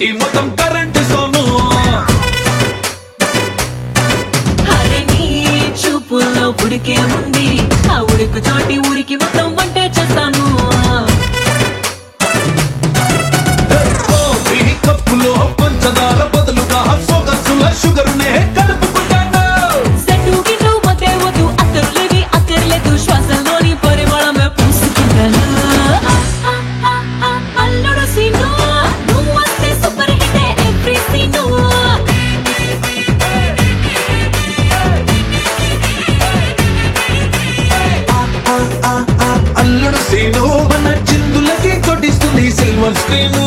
city మొత్తం current Sonu అరే నీ చూపుల్లో ఉడికే ఉంది ఆ ఉడుకు తోటి ఊరికి మొత్తం వంట చేస్తాను కాఫీ కప్పులో పంచదార బదులుగా సొగసుల షుగర్ నే కలుపుకుంటాను సెట్టు గిట్టు మధ్య వద్దు అక్కర్లేవి అక్కర్లేదు శ్వాసలోని పరిమళమే పూసుకుంటాను అల్లుడు సీను నువ్వు వస్తే సూపర్ హిట్ ఎవ్రీ సీను అల్లుడు సీను మన చిందులకి కొట్టిస్తుంది సిల్వర్ స్క్రీన్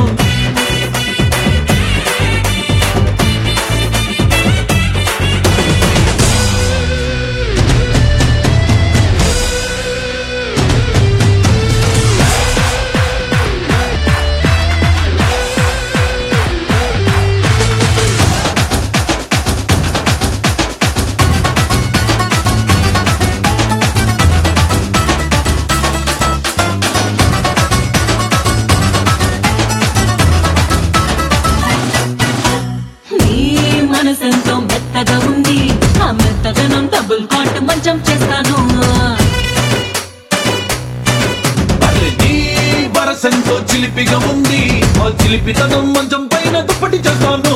నీ మనసెంతో మెత్తగా ఉంది ఆ మెత్తదనం డబుల్ కాట్ మంచం చేస్తాను అరే నీ వరసంతో చిలిపిగా ఉంది ఆ చిలిపితనం మంచం పైన దుప్పటి చేస్తాను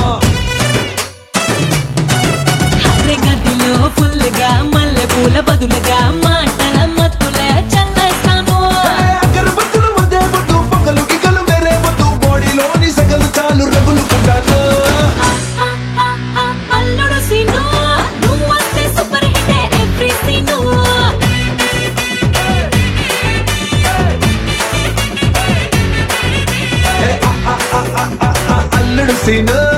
అరే గదిలో ఫుల్గా మల్లె పూల బదులుగా మాటల మత్తుల చల్లేస్తాను అగరబత్తులు మధ్య వద్దు పగలు గిగలు వేరే వద్దు బాడీలోని సగలు చాలు రగులుకుంటాను అల్లుడు సీను నువ్వు వస్తే సూపర్ హిట్ ఎవ్రీ సీను అల్లుడు సీను